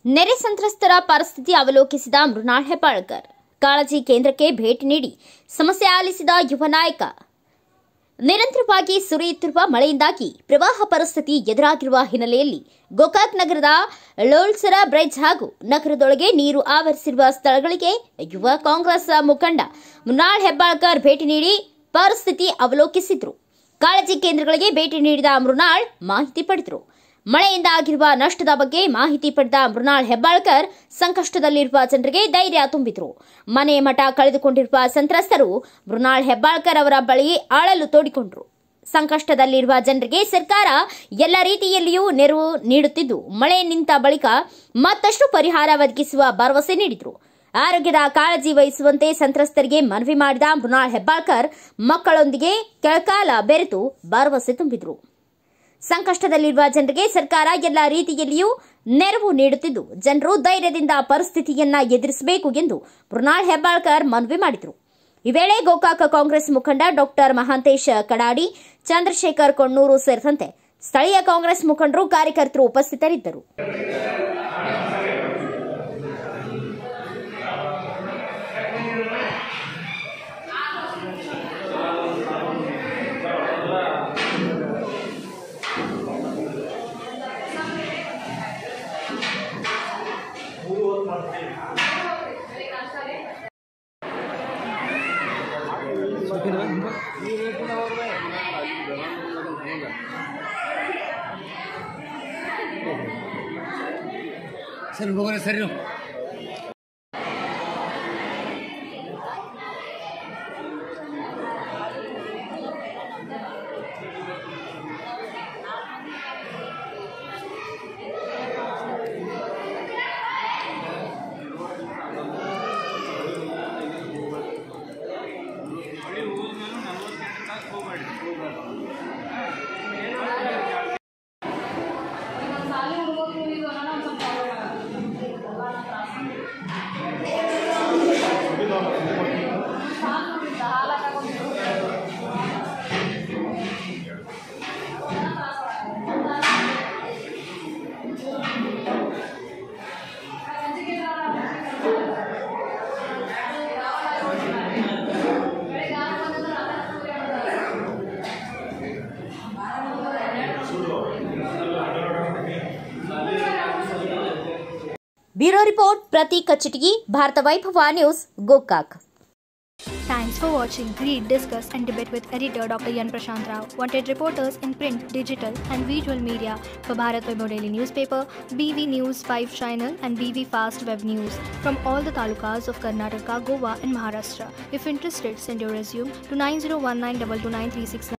ನೆರೆ ಸಂತ್ರಸ್ತರ ಪರಿಸ್ಥಿತಿ ಅವಲೋಕಿಸಿದ ಮೃಣಾಲ್ ಹೆಬ್ಬಾಳ್ಕರ್ ಕಾಳಜಿ ಕೇಂದ್ರಕ್ಕೆ ಭೇಟಿ ನೀಡಿ ಸಮಸ್ಯೆ ಆಲಿಸಿದ ಯುವ ನಾಯಕ ನಿರಂತರವಾಗಿ ಸುರಿಯುತ್ತಿರುವ ಮಳೆಯಿಂದಾಗಿ ಪ್ರವಾಹ ಪರಿಸ್ಥಿತಿ ಎದುರಾಗಿರುವ ಹಿನ್ನೆಲೆಯಲ್ಲಿ ಗೋಕಾಕ್ ನಗರದ ಲೋಳ್ಸರ ಬ್ರಿಡ್ಜ್ ಹಾಗೂ ನಗರದೊಳಗೆ ನೀರು ಆವರಿಸಿರುವ ಸ್ಥಳಗಳಿಗೆ ಯುವ ಕಾಂಗ್ರೆಸ್ ಮುಖಂಡ ಮೃಣಾಲ್ ಹೆಬ್ಬಾಳ್ಕರ್ ಭೇಟಿ ನೀಡಿ ಪರಿಸ್ಥಿತಿ ಅವಲೋಕಿಸಿದ್ರು ಕಾಳಜಿ ಕೇಂದ್ರಗಳಿಗೆ ಭೇಟಿ ನೀಡಿದ ಮೃಣಾಳ್ ಮಾಹಿತಿ ಪಡೆದರು ಮಳೆಯಿಂದ ಆಗಿರುವ ನಷ್ಟದ ಬಗ್ಗೆ ಮಾಹಿತಿ ಪಡೆದ ಮೃಣಾಳ್ ಹೆಬ್ಬಾಳ್ಕರ್ ಸಂಕಷ್ಟದಲ್ಲಿರುವ ಜನರಿಗೆ ಧೈರ್ಯ ತುಂಬಿದ್ರು ಮನೆ ಮಠ ಕಳೆದುಕೊಂಡಿರುವ ಸಂತ್ರಸ್ತರು ಮೃಣಾಳ್ ಹೆಬ್ಬಾಳ್ಕರ್ ಅವರ ಬಳಿ ಆಳಲು ತೋಡಿಕೊಂಡ್ರು ಸಂಕಷ್ಟದಲ್ಲಿರುವ ಜನರಿಗೆ ಸರ್ಕಾರ ಎಲ್ಲ ರೀತಿಯಲ್ಲಿಯೂ ನೆರವು ನೀಡುತ್ತಿದ್ದು ಮಳೆ ನಿಂತ ಬಳಿಕ ಮತ್ತಷ್ಟು ಪರಿಹಾರ ಒದಗಿಸುವ ಭರವಸೆ ನೀಡಿದರು ಆರೋಗ್ಯದ ಕಾಳಜಿ ವಹಿಸುವಂತೆ ಸಂತ್ರಸ್ತರಿಗೆ ಮನವಿ ಮಾಡಿದ ಮೃಣಾಳ್ ಹೆಬ್ಬಾಳ್ಕರ್ ಮಕ್ಕಳೊಂದಿಗೆ ಕೆಳಕಾಲ ಬೆರೆತು ಭರವಸೆ ತುಂಬಿದರು ಸಂಕಷ್ಟದಲ್ಲಿರುವ ಜನರಿಗೆ ಸರ್ಕಾರ ಎಲ್ಲ ರೀತಿಯಲ್ಲಿಯೂ ನೆರವು ನೀಡುತ್ತಿದ್ದು ಜನರು ಧೈರ್ಯದಿಂದ ಪರಿಸ್ಥಿತಿಯನ್ನ ಎದುರಿಸಬೇಕು ಎಂದು ಮೃಣಾಳ್ ಹೆಬ್ಬಾಳ್ಕರ್ ಮನವಿ ಮಾಡಿದರು ಈ ವೇಳೆ ಗೋಕಾಕ ಕಾಂಗ್ರೆಸ್ ಮುಖಂಡ ಡಾಕ್ಟರ್ ಮಹಾಂತೇಶ್ ಕಡಾಡಿ ಚಂದ್ರಶೇಖರ್ ಕೊಣ್ಣೂರು ಸೇರಿದಂತೆ ಸ್ಥಳೀಯ ಕಾಂಗ್ರೆಸ್ ಮುಖಂಡರು ಕಾರ್ಯಕರ್ತರು ಉಪಸ್ಥಿತರಿದ್ದರು ಸರಿ ಹೋಗೋಣ ಸರಿ ನೀವು bureau report Prateek Kachatagi Bharata Vaibhava news Gokak Thanks for watching. Read, discuss, and debate with editor Dr. Yan Prashant Rao. Wanted reporters in print, digital, and visual media for Bharat Vaibhav Daily Newspaper, BV News 5 Channel, and BV Fast Web News from all the talukas of Karnataka, Goa, and Maharashtra. If interested, send your resume to 9019229369.